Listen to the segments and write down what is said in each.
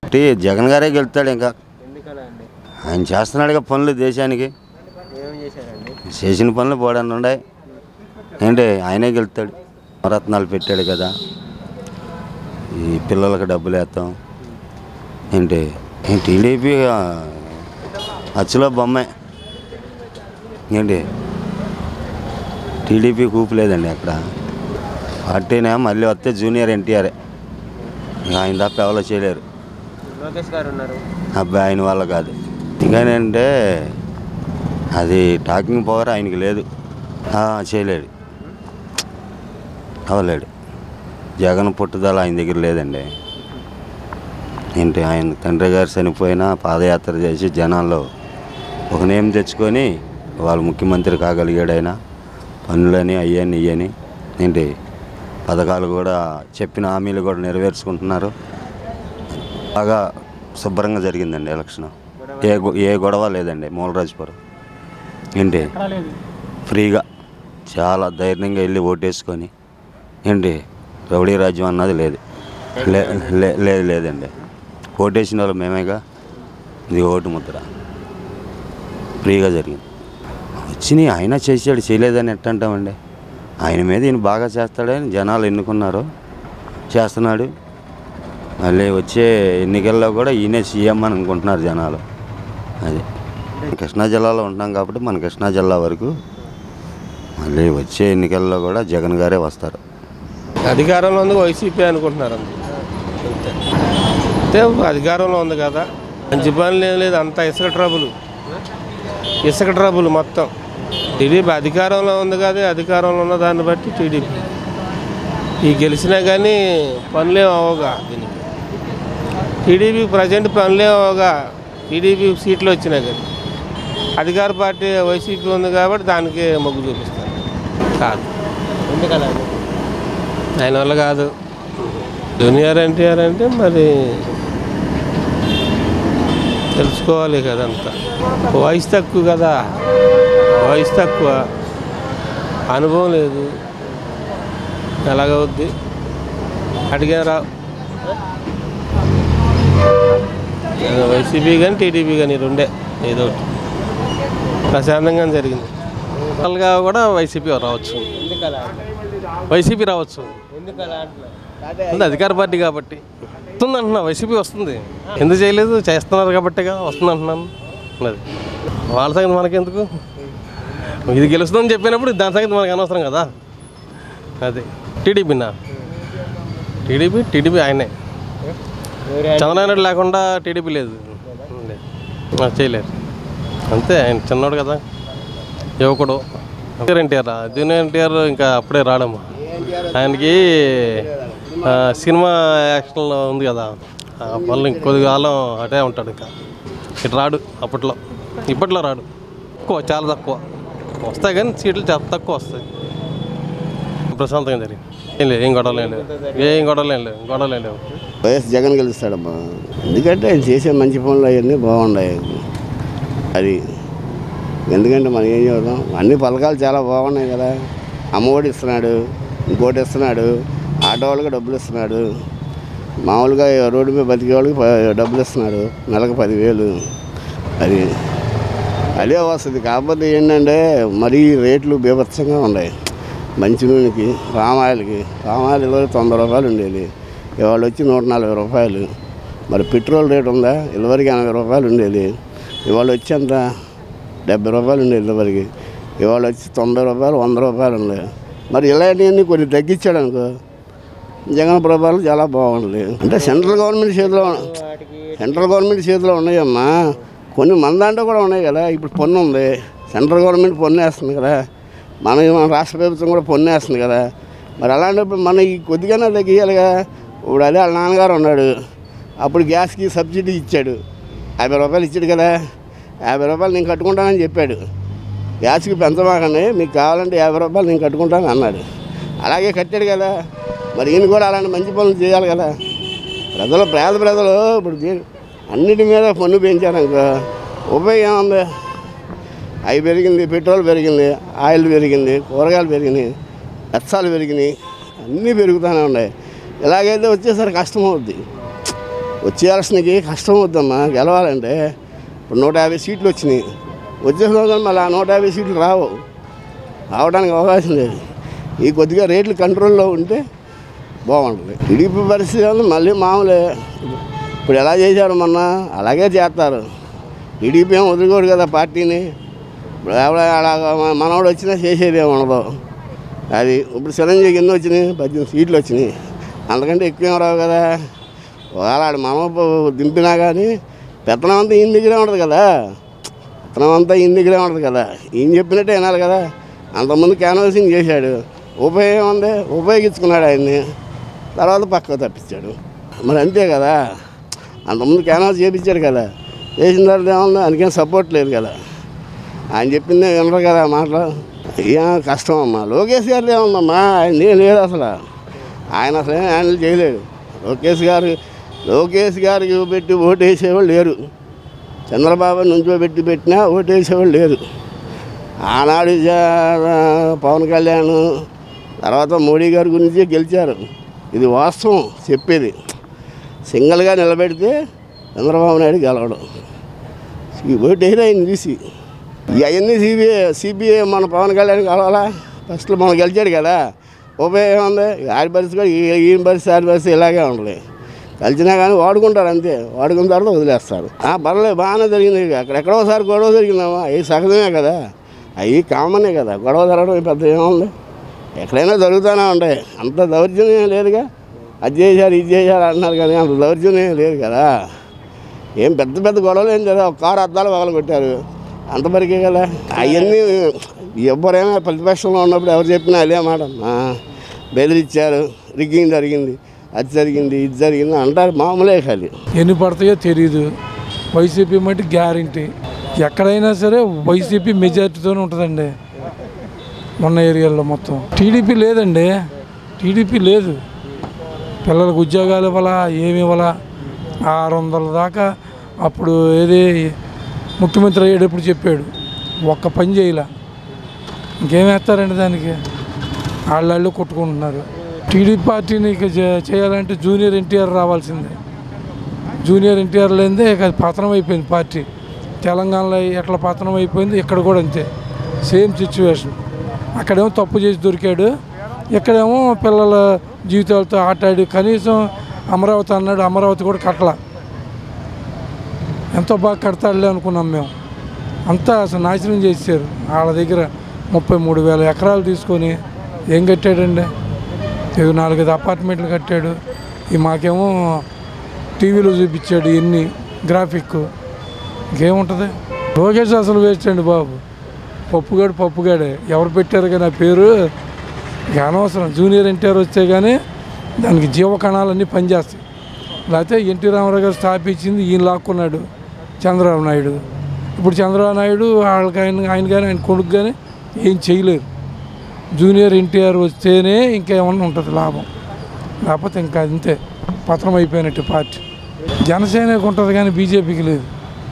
అంటే జగన్ గారే గెలుస్తాడు ఇంకా ఎందుకలా అండి ఆయన చేస్తున్నాడుగా పనులు దేశానికి ఏమేం చేశారండి చేసిన పనులు బోడని ఉన్నాయి ఏంటి ఆయనే గెలుస్తాడు రత్నాలు పెట్టాడు కదా ఈ పిల్లలకు డబ్బులు వేస్తాం ఏంటి ఈ టీడీపీ ఆ, అచ్చులో బొమ్మే ఏంటి టీడీపీ కూపు లేదండి అక్కడ పార్టీనే మళ్ళీ వస్తే జూనియర్ ఎన్టీఆర్ ఆయన తప్ప ఎవరో చేయలేరు లోకేష్ గారు ఉన్నారు అబ్బాయి ఆయన వల్ల కాదు ఇంకానంటే అది టాకింగ్ పవర్ ఆయనకి లేదు ఆ, చేయలేడు అవ్వలేడు జగన్ పుట్టుదల ఆయన దగ్గర లేదండి ఏంటి ఆయన తండ్రి గారు చనిపోయినా పాదయాత్ర చేసి జనాల్లో ఒక నేమ్ తెచ్చుకొని వాళ్ళు ముఖ్యమంత్రి కాగలిగాడు ఆయన పనులని అయ్యని ఇయ్యని ఏంటి పథకాలు కూడా చెప్పిన హామీలు కూడా నెరవేర్చుకుంటున్నారు బాగా శుభ్రంగా జరిగిందండి ఎలక్షన్ ఏ గొ- ఏ గొడవ లేదండి మూలరాజుపురం ఏంటి ఫ్రీగా చాలా ధైర్యంగా వెళ్ళి ఓటేసుకొని ఏంటి రౌడీ రాజ్యం అన్నది లేదు లే లే- లేదు లేదండి ఓటేసిన వాళ్ళు మేమేగా ఇది ఓటు ముద్ర ఫ్రీగా జరిగింది వచ్చినాయి ఆయన చేసాడు చేయలేదని ఎట్ట అంటామండి ఆయన మీద ఈయన బాగా చేస్తాడని జనాలు ఎన్నుకున్నారు చేస్తున్నాడు మళ్ళీ వచ్చే ఎన్నికల్లో కూడా ఈయనే సీఎం అని అనుకుంటున్నారు జనాలు అది కృష్ణా జిల్లాలో ఉంటున్నాం కాబట్టి మన కృష్ణా జిల్లా వరకు మళ్ళీ వచ్చే ఎన్నికల్లో కూడా జగన్ గారే వస్తారు అధికారంలో ఉంది వైసీపీ అనుకుంటున్నారు అంతే అంతే అంటే అధికారంలో ఉంది కదా మంచి పనులు ఏం లేదు అంతా ఇసుక ట్రబుల్ ఇసుక ట్రబుల్ మొత్తం టీడీపీ అధికారంలో ఉంది కదా అధికారంలో ఉన్న దాన్ని బట్టి టీడీపీ ఈ గెలిచినా కానీ పనులేం అవగా దీనికి టీడీపీ ప్రజెంట్ పనులేం అవగా టీడీపీ సీట్లు వచ్చినా కానీ అధికార పార్టీ వైసీపీ ఉంది కాబట్టి దానికి మొగ్గు చూపిస్తారు కాదు ఎందుకలా అండి ఆయన వల్ల కాదు జూనియర్ ఎన్టీఆర్ అంటే మరి తెలుసుకోవాలి కదంతా వయసు తక్కువ కదా వయసు తక్కువ అనుభవం లేదు ఎలాగవుద్ది అడిగా రా వైసీపీ కానీ టీడీపీ కానీ రెండే ఏదో ఒకటి ప్రశాంతంగా జరిగింది గా కూడా వైసీపీ రావచ్చు ఎందుకలా అండి వైసీపీ రావచ్చు ఎందుకలా అంటున్నారు ఉంది అధికార పార్టీ కాబట్టి వస్తుంది అంటున్నా వైసీపీ వస్తుంది ఎందుకు చేయలేదు చేస్తున్నారు కాబట్టిగా వస్తుంది అంటున్నాను అది వాళ్ళ సంగతి మనకెందుకు ఇది గెలుస్తుందని చెప్పినప్పుడు దాని సంగతి మనకు అనవసరం కదా అది టీడీపీనా టీడీపీ టీడీపీ ఆయనే చంద్రబాబు నాయుడు లేకుండా టీడీపీ లేదు లేదు. ఆ, చేయలేరు అంతే ఆయన చిన్నోడు కదా యువకుడు ఎన్టీఆర్ జూనియర్ ఎన్టీఆర్ ఇంకా అప్పుడే రాడమ్మా ఆయనకి ఆ, సినిమా యాక్షన్లో ఉంది కదా ఆ పనులు ఇంకొద్ది కాలం అటే ఉంటాడు ఇంకా ఇటు రాడు అప్పట్లో ఇప్పట్లో రాడు తక్కువ చాలా తక్కువ వస్తాయి కానీ సీట్లు చాలా తక్కువ వస్తాయి ప్రశాంతంగా జరిగింది ఏం లేదు ఏం గొడవలు ఏం లేవు ఏం గొడవలు ఏం లేవు గొడవలు ఏం లేవు వైఎస్ జగన్ గెలుస్తాడమ్మా ఎందుకంటే ఆయన చేసే మంచి పనులు అవన్నీ బాగున్నాయి అది ఎందుకంటే మనం ఏం చేద్దాం అన్ని పథకాలు చాలా బాగున్నాయి కదా అమ్మఒడి ఇస్తున్నాడు ఇంకోటి ఇస్తున్నాడు ఆటో వాళ్ళకి డబ్బులు ఇస్తున్నాడు మామూలుగా రోడ్డు మీద బతికే వాళ్ళకి ప- డబ్బులు ఇస్తున్నాడు నెలకు పదివేలు అది అదే వస్తుంది కాకపోతే ఏంటంటే మరీ రేట్లు బీభత్సంగా ఉన్నాయి మంచి నూనెకి పామాయిల్కి పామాయిల్ ఇదివరకు తొంభై రూపాయలు ఉండేది ఇవాళ వచ్చి నూట నలభై రూపాయలు మరి పెట్రోల్ రేట్ ఉందా ఇదివరకు ఎనభై రూపాయలు ఉండేది ఇవాళ వచ్చి ఎంత డెబ్బై రూపాయలు ఉండేది ఇదివరకు ఇవాళ వచ్చి తొంభై రూపాయలు వంద రూపాయలు ఉంది మరి ఇలాంటివన్నీ కొన్ని తగ్గించాడు అనుకో జగన్ ప్రభావం చాలా బాగుంది అంటే సెంట్రల్ గవర్నమెంట్ చేతిలో సెంట్రల్ గవర్నమెంట్ చేతిలో ఉన్నాయమ్మా కొన్ని మన దాంట్లో కూడా ఉన్నాయి కదా ఇప్పుడు పన్ను ఉంది సెంట్రల్ గవర్నమెంట్ పన్ను వేస్తుంది కదా మన మన రాష్ట్ర ప్రభుత్వం కూడా పన్ను వేస్తుంది కదా మరి అలాంటప్పుడు మన ఈ కొద్దిగానే తగ్గియాలిగా ఇప్పుడు అదే వాళ్ళ నాన్నగారు ఉన్నాడు అప్పుడు గ్యాస్కి సబ్సిడీ ఇచ్చాడు యాభై రూపాయలు ఇచ్చాడు కదా యాభై రూపాయలు నేను కట్టుకుంటానని చెప్పాడు గ్యాస్కి పెంచమాకండి మీకు కావాలంటే యాభై రూపాయలు నేను కట్టుకుంటాను అన్నాడు అలాగే కట్టాడు కదా మరి ఈయన కూడా అలాంటి మంచి పనులు చేయాలి కదా ప్రజలు పేద ప్రజలు ఇప్పుడు దీ- అన్నిటి మీద పన్ను పెంచారు అనుకో ఉపయోగం ఏముంది అవి పెరిగింది పెట్రోల్ పెరిగింది ఆయిల్ పెరిగింది కూరగాయలు పెరిగినాయి ఎత్సాలు పెరిగినాయి అన్నీ పెరుగుతూనే ఉన్నాయి ఇలాగైతే వచ్చేసరికి కష్టం అవుద్ది వచ్చే ఎలక్షన్కి కష్టం వద్దమ్మా గెలవాలంటే ఇప్పుడు నూట యాభై సీట్లు వచ్చినాయి వచ్చే సంవత్సరం మళ్ళీ ఆ నూట యాభై సీట్లు రావు రావడానికి అవకాశం లేదు ఈ కొద్దిగా రేట్లు కంట్రోల్లో ఉంటే బాగుంటుంది టీడీపీ పరిస్థితి ఏమన్నా మళ్ళీ మామూలే ఇప్పుడు ఎలా చేశారు మొన్న అలాగే చేస్తారు టీడీపీ ఏం వదులుకోడు కదా పార్టీని ఇప్పుడు ఎవడ అలాగ మనవాడు వచ్చినా చేసేది ఏమి ఉండదు అది ఇప్పుడు చిరంజీవి ఎన్ని వచ్చినాయి పద్దెనిమిది సీట్లు వచ్చినాయి అంతకంటే ఎక్కువ ఏం రావు కదా ఒకవేళ ఆడు మనం దింపినా కానీ పెత్తనం అంతా ఈయన దగ్గరే ఉంటుంది కదా పెత్తనం అంతా ఈయన దగ్గరే ఉంటుంది కదా ఈయన చెప్పినట్టే వినాలి కదా అంతకుముందు క్యాన్వాసింగ్ చేశాడు ఉపయోగం ఉంది ఉపయోగించుకున్నాడు ఆయన్ని తర్వాత పక్కకు తప్పించాడు మరి అంతే కదా అంతకుముందు క్యాన్వాస్ చేయించాడు కదా చేసిన తర్వాత ఏమన్నా ఆయనకేం సపోర్ట్ లేదు కదా ఆయన చెప్పిందే వినరు కదా ఆ మాటలు ఏం కష్టం అమ్మా లోకేష్ గారిది ఏముందమ్మా ఆయన ఏం లేదు అసలు ఆయన అసలు ఏం హ్యాండిల్ చేయలేడు లోకేష్ గారు లోకేష్ గారికి పెట్టి ఓటు వేసేవాళ్ళు లేరు చంద్రబాబు నుంచో పెట్టి పెట్టినా ఓటు వేసేవాళ్ళు లేరు ఆనాడు జా- పవన్ కళ్యాణ్ తర్వాత మోడీ గారి గురించి గెలిచారు ఇది వాస్తవం చెప్పేది సింగిల్గా నిలబెడితే చంద్రబాబు నాయుడు గెలవడం ఈ ఓటు వేయరా ఆయన చూసి ఇవన్నీ సిబిఐ సిబిఐ మన పవన్ కళ్యాణ్ కలవాలా ఫస్ట్లో మనం గెలిచాడు కదా ఉపయోగం ఉంది ఆడి పరిస్థితి కూడా ఈ- ఈయన పరిస్థితి ఆడి పరిస్థితి ఇలాగే ఉంటుంది కలిసినా కానీ వాడుకుంటారు అంతే వాడుకున్న తర్వాత వదిలేస్తారు ఆ, పర్లేదు బాగానే జరిగింది అక్కడెక్కడో ఒకసారి గొడవ జరిగిందమ్మా అవి సహజమే కదా అవి కామనే కదా గొడవ జరగడం పెద్ద ఏముంది ఎక్కడైనా జరుగుతూనే ఉంటాయి అంత దౌర్జన్యం లేదుగా అది చేశారు ఇది చేశారు అంటున్నారు కానీ అంత దౌర్జన్యం లేదు కదా ఏం పెద్ద పెద్ద గొడవలు ఏం జరగవు ఒక కారు అద్దాలు పగల కొట్టారు అంతవరకే కదా అవన్నీ ఎవరైనా ప్రతిపక్షంలో ఉన్నప్పుడు ఎవరు చెప్పినా అదే మాట ఆ, బెదిరించారు రిగ్గింగ్ జరిగింది అది జరిగింది ఇది జరిగింది అంటారు మామూలే ఖాళీ ఎన్ని పడతాయో తెలియదు వైసీపీ మట్టి గ్యారంటీ ఎక్కడైనా సరే వైసీపీ మెజారిటీతోనే ఉంటుందండి మొన్న ఏరియాలో మొత్తం టీడీపీ లేదండి టీడీపీ లేదు పిల్లలకు ఉద్యోగాలు ఇవ్వాలా ఏమి ఇవ్వాలా ఆరు వందల దాకా అప్పుడు ఏది ముఖ్యమంత్రి అయ్యేటప్పుడు చెప్పాడు ఒక్క పని చేయలే ఇంకేం వేస్తారండి దానికి వాళ్ళు కొట్టుకుంటున్నారు టీడీపీ పార్టీని ఇక చే- చేయాలంటే జూనియర్ ఎన్టీఆర్ రావాల్సిందే జూనియర్ ఎన్టీఆర్ లేనిదే ఇక అది పతనం అయిపోయింది పార్టీ తెలంగాణలో ఎట్లా పతనం అయిపోయింది ఇక్కడ కూడా అంతే సేమ్ సిచ్యువేషన్ అక్కడేమో తప్పు చేసి దొరికాడు ఇక్కడేమో పిల్లల జీవితాలతో ఆటాడి కనీసం అమరావతి అన్నాడు అమరావతి కూడా కట్టల ఎంతో బాగా కడతాడులే అనుకున్నాం మేము అంతా అసలు నాశనం చేశారు వాళ్ళ దగ్గర ముప్పై మూడు వేల ఎకరాలు తీసుకొని ఏం కట్టాడండి ఏదో నాలుగైదు అపార్ట్మెంట్లు కట్టాడు ఈ మాకేమో టీవీలో చూపించాడు ఎన్ని గ్రాఫిక్ ఇంకేముంటుంది లోకేష్ అసలు వేస్ట్ అండి బాబు పప్పుగాడు పప్పుగాడే ఎవరు పెట్టారు కానీ ఆ పేరు ఇక అనవసరం జూనియర్ ఎన్టీఆర్ వస్తే కానీ దానికి జీవకణాలన్నీ పనిచేస్తాయి లేకపోతే ఎన్టీ రామారావు గారు స్థాపించింది ఈయన లాక్కున్నాడు చంద్రబాబు నాయుడు ఇప్పుడు చంద్రబాబు నాయుడు వాళ్ళకి ఆయన ఆయన కానీ ఆయన కొడుకు కానీ ఏం చేయలేరు జూనియర్ ఎన్టీఆర్ వస్తేనే ఇంకేమన్నా ఉంటుంది లాభం లేకపోతే ఇంకా అంతే పత్రం అయిపోయినట్టు పార్టీ జనసేనకు ఉంటుంది కానీ బీజేపీకి లేదు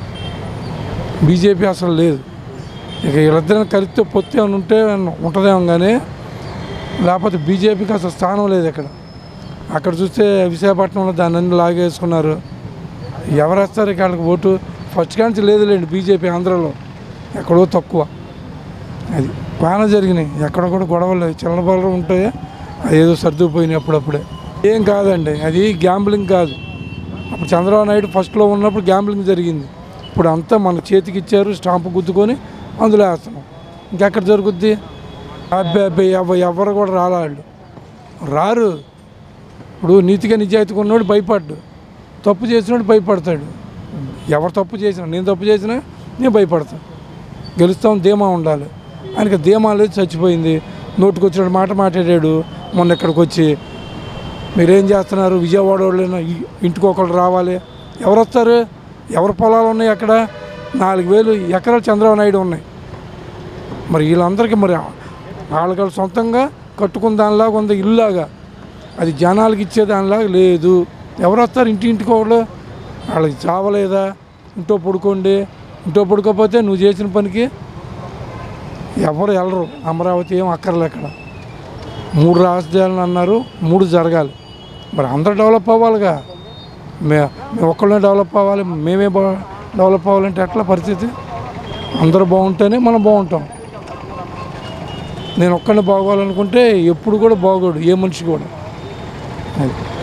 బీజేపీ అసలు లేదు ఇక వీళ్ళిద్దరిని కలిపితే పొత్తు ఏమైనా ఉంటే ఉంటుందేమో కానీ లేకపోతే బీజేపీకి అసలు స్థానం లేదు ఇక్కడ అక్కడ చూస్తే విశాఖపట్నంలో దాన్ని అన్ని లాగేసుకున్నారు ఎవరు వస్తారు ఇక వాళ్ళకి ఓటు ఫస్ట్ కాంచి లేదులేండి బీజేపీ ఆంధ్రలో ఎక్కడో తక్కువ అది బాగానే జరిగినాయి ఎక్కడ కూడా గొడవలు చిల్లబలు ఉంటాయి అది ఏదో సర్దుకుపోయినాయి అప్పుడప్పుడే ఏం కాదండి అది గ్యాంబ్లింగ్ కాదు అప్పుడు చంద్రబాబు నాయుడు ఫస్ట్లో ఉన్నప్పుడు గ్యాంబ్లింగ్ జరిగింది ఇప్పుడు అంతా మన చేతికి ఇచ్చారు స్టాంపు గుద్దుకొని అందులో వేస్తున్నాం ఇంకెక్కడ జరుగుద్ది అబ్బాయి అబ్బాయి ఎవ- ఎవరు కూడా రాలా వాళ్ళు రారు ఇప్పుడు నీతిగా నిజాయితీగా ఉన్నోడు భయపడ్డు తప్పు చేసినోడు భయపడతాడు ఎవరు తప్పు చేసినా నేను తప్పు చేసినా నేను భయపడతాను గెలుస్తాం ధీమా ఉండాలి ఆయనకి ధీమా లేదు చచ్చిపోయింది నోటుకు వచ్చిన మాట మాట్లాడాడు మొన్న ఇక్కడికి వచ్చి మీరేం చేస్తున్నారు విజయవాడ వాళ్ళైనా ఇంటికి ఒకళ్ళు రావాలి ఎవరు వస్తారు ఎవరి పొలాలు ఉన్నాయి అక్కడ నాలుగు వేలు ఎకరాలు చంద్రబాబు నాయుడు ఉన్నాయి మరి వీళ్ళందరికీ మరి వాళ్ళకి సొంతంగా కట్టుకున్న దానిలాగా ఉంది ఇల్లులాగా అది జనాలకి ఇచ్చే దానిలాగా లేదు ఎవరు వస్తారు ఇంటి ఇంటికి ఒకళ్ళు వాళ్ళకి చావలేదా ఇంట్లో పడుకోండి ఇంట్లో పడుకోకపోతే నువ్వు చేసిన పనికి ఎవరు వెళ్ళరు అమరావతి ఏం అక్కర్లే అక్కడ మూడు రాజధానులు అన్నారు మూడు జరగాలి మరి అందరూ డెవలప్ అవ్వాలిగా మే మేము ఒక్కళ్ళే డెవలప్ అవ్వాలి మేమే బా డెవలప్ అవ్వాలంటే ఎట్లా పరిస్థితి అందరూ బాగుంటేనే మనం బాగుంటాం నేను ఒక్కడిని బాగోవాలనుకుంటే ఎప్పుడు కూడా బాగోడు ఏ మనిషి కూడా అది